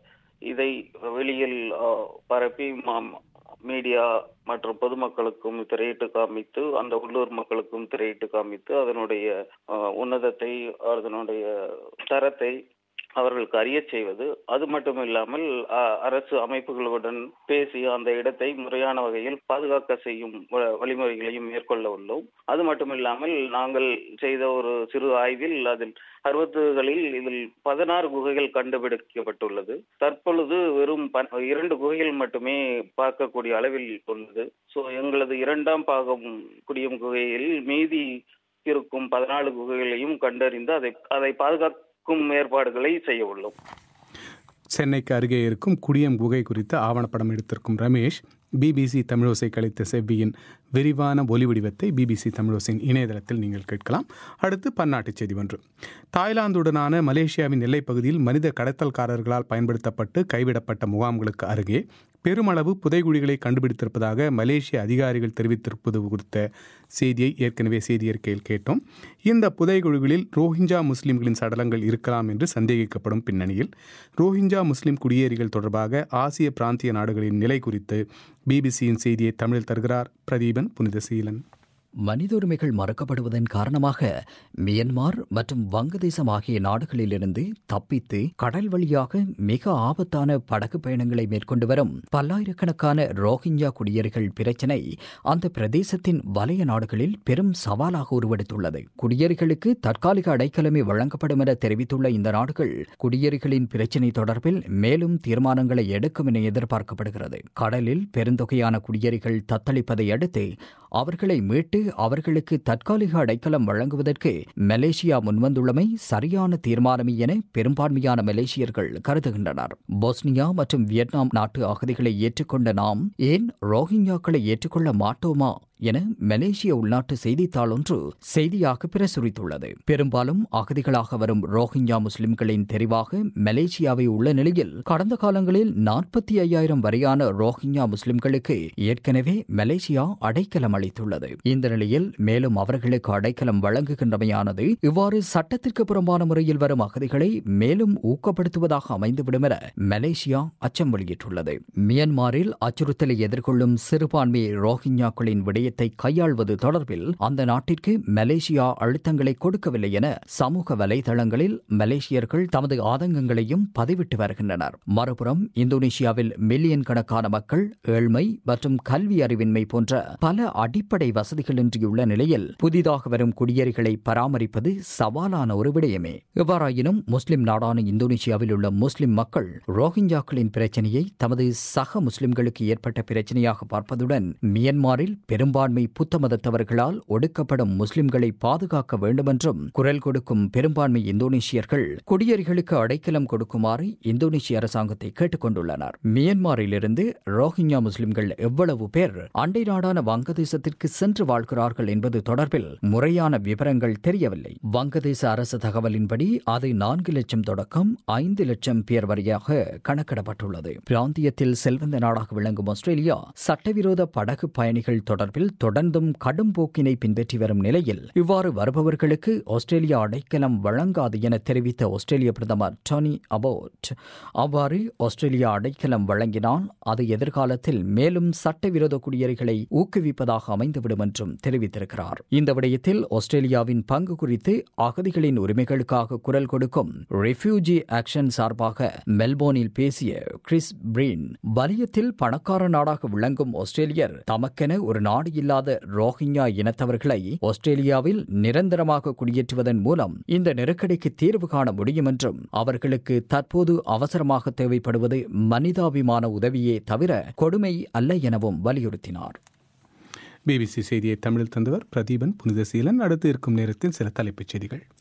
இதை வெளியில் ஆஹ், பரப்பி மா- மீடியா மற்றும் பொதுமக்களுக்கும் திரையிட்டு காமித்து அந்த உள்ளூர் மக்களுக்கும் திரையிட்டு காமித்து அதனுடைய ஆஹ், உன்னதத்தை அதனுடைய தரத்தை அவர்களுக்கு அறியச் செய்வது அது மட்டும் இல்லாமல் அஹ், அரசு அமைப்புகளுடன் பேசி அந்த இடத்தை முறையான வகையில் பாதுகாக்க செய்யும் வ- வழிமுறைகளையும் மேற்கொள்ள உள்ளோம் அது மட்டும் இல்லாமல் நாங்கள் செய்த ஒரு சிறு ஆய்வில் அதில் அறுபதுகளில் இதில் பதினாறு குகைகள் கண்டுபிடிக்கப்பட்டுள்ளது தற்பொழுது வெறும் பன்- இரண்டு குகைகள் மட்டுமே பார்க்கக்கூடிய அளவில் உள்ளது ஸோ எங்களது இரண்டாம் பாகம் குடியும் குகையில் மீதி இருக்கும் பதினாலு குகைகளையும் கண்டறிந்து அதை அதை பாதுகாக்கும் ஏற்பாடுகளை செய்ய உள்ளோம் சென்னைக்கு அருகே இருக்கும் குடியம் குகை குறித்து ஆவணப்படம் எடுத்திருக்கும் ரமேஷ் பிபிசி தமிழோசை கழித்த செவ்வியின் விரிவான ஒலி வடிவத்தை பிபிசி தமிழோசையின் இணையதளத்தில் நீங்கள் கேட்கலாம் அடுத்து பன்னாட்டுச் செய்தி ஒன்று தாய்லாந்துடனான மலேசியாவின் எல்லைப் பகுதியில் மனித கடத்தல்காரர்களால் பயன்படுத்தப்பட்டு கைவிடப்பட்ட முகாம்களுக்கு அருகே பெருமளவு புதைகுழிகளை கண்டுபிடித்திருப்பதாக மலேசிய அதிகாரிகள் தெரிவித்திருப்பது குறித்த செய்தியை ஏற்கனவே செய்தி அறிக்கையில் கேட்டோம் இந்த புதைகுழிகளில் ரோஹிஞ்சா முஸ்லிம்களின் சடலங்கள் இருக்கலாம் என்று சந்தேகிக்கப்படும் பின்னணியில் ரோஹிஞ்சா முஸ்லிம் குடியேறிகள் தொடர்பாக ஆசிய பிராந்திய நாடுகளின் நிலை குறித்து பிபிசியின் செய்தியை தமிழில் தருகிறார் பிரதீபன் புனிதசீலன் மனித உரிமைகள் மறுக்கப்படுவதன் காரணமாக மியன்மார் மற்றும் வங்கதேசம் ஆகிய நாடுகளிலிருந்து தப்பித்து கடல் வழியாக மிக ஆபத்தான படகு பயணங்களை மேற்கொண்டு வரும் பல்லாயிரக்கணக்கான ரோஹிஞ்சா குடியேறிகள் பிரச்சினை அந்த பிரதேசத்தின் வலய நாடுகளில் பெரும் சவாலாக உருவெடுத்துள்ளது குடியேறிகளுக்கு தற்காலிக அடைக்கலமே வழங்கப்படும் என தெரிவித்துள்ள இந்த நாடுகள் குடியேறிகளின் பிரச்சினை தொடர்பில் மேலும் தீர்மானங்களை எடுக்கும் என எதிர்பார்க்கப்படுகிறது கடலில் பெருந்தொகையான குடியேறிகள் தத்தளிப்பதை அடுத்து அவர்களை மீட்டு அவர்களுக்கு தற்காலிக அடைக்கலம் வழங்குவதற்கு மலேசியா முன்வந்துள்ளமை சரியான தீர்மானமே என பெரும்பான்மையான மலேசியர்கள் கருதுகின்றனர் பொஸ்னியா மற்றும் வியட்நாம் நாட்டு அகதிகளை ஏற்றுக்கொண்ட நாம் ஏன் ரோஹிங்யாக்களை ஏற்றுக்கொள்ள மாட்டோமா என மலேசிய உள்நாட்டு செய்தித்தாள் ஒன்று செய்தியாக பிரசுரித்துள்ளது பெரும்பாலும் அகதிகளாக வரும் ரோஹிங்யா முஸ்லிம்களின் தெரிவாக மலேசியாவை உள்ள நிலையில் கடந்த காலங்களில் நாற்பத்தி ஐயாயிரம் வரையான ரோஹிங்யா முஸ்லிம்களுக்கு ஏற்கனவே மலேசியா அடைக்கலம் அளித்துள்ளது இந்த நிலையில் மேலும் அவர்களுக்கு அடைக்கலம் வழங்குகின்றமையானது இவ்வாறு சட்டத்திற்கு புறம்பான முறையில் வரும் அகதிகளை மேலும் ஊக்கப்படுத்துவதாக அமைந்துவிடும் என மலேசியா அச்சம் வெளியிட்டுள்ளது மியன்மாரில் அச்சுறுத்தலை எதிர்கொள்ளும் சிறுபான்மை ரோஹிங்யாக்களின் விடயத்தை கையாள்வது தொடர்பில் அந்த நாட்டிற்கு மலேசியா அழுத்தங்களை கொடுக்கவில்லை என சமூக வலைதளங்களில் மலேசியர்கள் தமது ஆதங்கங்களையும் பதிவிட்டு வருகின்றனர் மறுபுறம் இந்தோனேஷியாவில் மில்லியன் கணக்கான மக்கள் ஏழ்மை மற்றும் கல்வி அறிவின்மை போன்ற பல அடிப்படை வசதிகளின்றியுள்ள நிலையில் புதிதாக வரும் குடியேறிகளை பராமரிப்பது சவாலான ஒரு விடயமே எவ்வாறாயினும் முஸ்லிம் நாடான இந்தோனேஷியாவில் உள்ள முஸ்லிம் மக்கள் ரோஹிஞ்சாக்களின் பிரச்சனையை தமது சக முஸ்லிம்களுக்கு ஏற்பட்ட பிரச்சனையாக பார்ப்பதுடன் மியன்மாரில் பெரும்பான்மை புத்த மதத்தவர்களால் ஒடுக்கப்படும் முஸ்லிம்களை பாதுகாக்க வேண்டுமென்றும் குரல் கொடுக்கும் பெரும்பான்மை இந்தோனேஷியர்கள் குடியேறிகளுக்கு அடைக்கலம் கொடுக்குமாறு இந்தோனேஷிய அரசாங்கத்தை கேட்டுக் கொண்டுள்ளனர் மியன்மாரிலிருந்து ரோஹிங்யா முஸ்லிம்கள் எவ்வளவு பேர் அண்டை நாடான வங்கதேசத்திற்கு சென்று வாழ்கிறார்கள் என்பது தொடர்பில் முறையான விவரங்கள் தெரியவில்லை வங்கதேச அரசு தகவலின்படி அது நான்கு லட்சம் தொடக்கம் ஐந்து லட்சம் பேர் வரையாக கணக்கிடப்பட்டுள்ளது பிராந்தியத்தில் செல்வந்த நாடாக விளங்கும் ஆஸ்திரேலியா சட்டவிரோத படகு பயணிகள் தொடர்பில் தொடர்ந்தும் கடும் போக்கினை பின்பற்றி வரும் நிலையில் இவ்வாறு வருபவர்களுக்கு ஆஸ்திரேலியா அடைக்கலம் வழங்காது என தெரிவித்த ஆஸ்திரேலிய பிரதமர் டோனி அபோட் அவ்வாறு ஆஸ்திரேலியா அடைக்கலம் வழங்கினால் அது எதிர்காலத்தில் மேலும் சட்டவிரோத குடியேறிகளை ஊக்குவிப்பதாக அமைந்துவிடும் என்றும் தெரிவித்திருக்கிறார் இந்த விடயத்தில் ஆஸ்திரேலியாவின் பங்கு குறித்து அகதிகளின் உரிமைகளுக்காக குரல் கொடுக்கும் ரெஃப்யூஜி ஆக்ஷன் சார்பாக மெல்போர்னில் பேசிய கிறிஸ் பிரீன் வலியத்தில் பணக்கார நாடாக விளங்கும் ஆஸ்திரேலியர் தமக்கென ஒரு நாடு இல்லாத ரோஹிங்யா இனத்தவர்களை ஆஸ்திரேலியாவில் நிரந்தரமாக குடியேற்றுவதன் மூலம் இந்த நெருக்கடிக்கு தீர்வு காண முடியும் என்றும் அவர்களுக்கு தற்போது அவசரமாக தேவைப்படுவது மனிதாபிமான உதவியே தவிர கொடுமை அல்ல எனவும் வலியுறுத்தினார் பிபிசி செய்தியை தமிழில் தந்தவர் பிரதீபன் புனிதசீலன் அடுத்து இருக்கும் நேரத்தில் சில தலைப்புச் செய்திகள்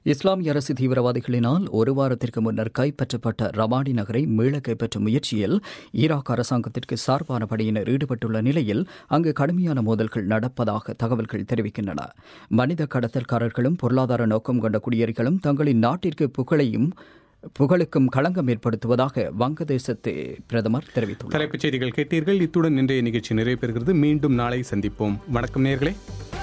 இஸ்லாமிய அரசு தீவிரவாதிகளினால் ஒரு வாரத்திற்கு முன்னர் கைப்பற்றப்பட்ட ரமாடி நகரை மீள கைப்பற்றும் முயற்சியில் ஈராக் அரசாங்கத்திற்கு சார்பான படையினர் ஈடுபட்டுள்ள நிலையில் அங்கு கடுமையான மோதல்கள் நடப்பதாக தகவல்கள் தெரிவிக்கின்றன மனித கடத்தல்காரர்களும் பொருளாதார நோக்கம் கொண்ட குடியேறிகளும் தங்களின் நாட்டிற்கு புகழையும் புகழுக்கும் களங்கம் ஏற்படுத்துவதாக வங்கதேசத்து பிரதமர் தெரிவித்துள்ளார் தலைப்புச் செய்திகள் கேட்டீர்கள் இத்துடன் இன்றைய நிகழ்ச்சி நிறைவு பெறுகிறது மீண்டும் நாளை சந்திப்போம் வணக்கம் நேர்களே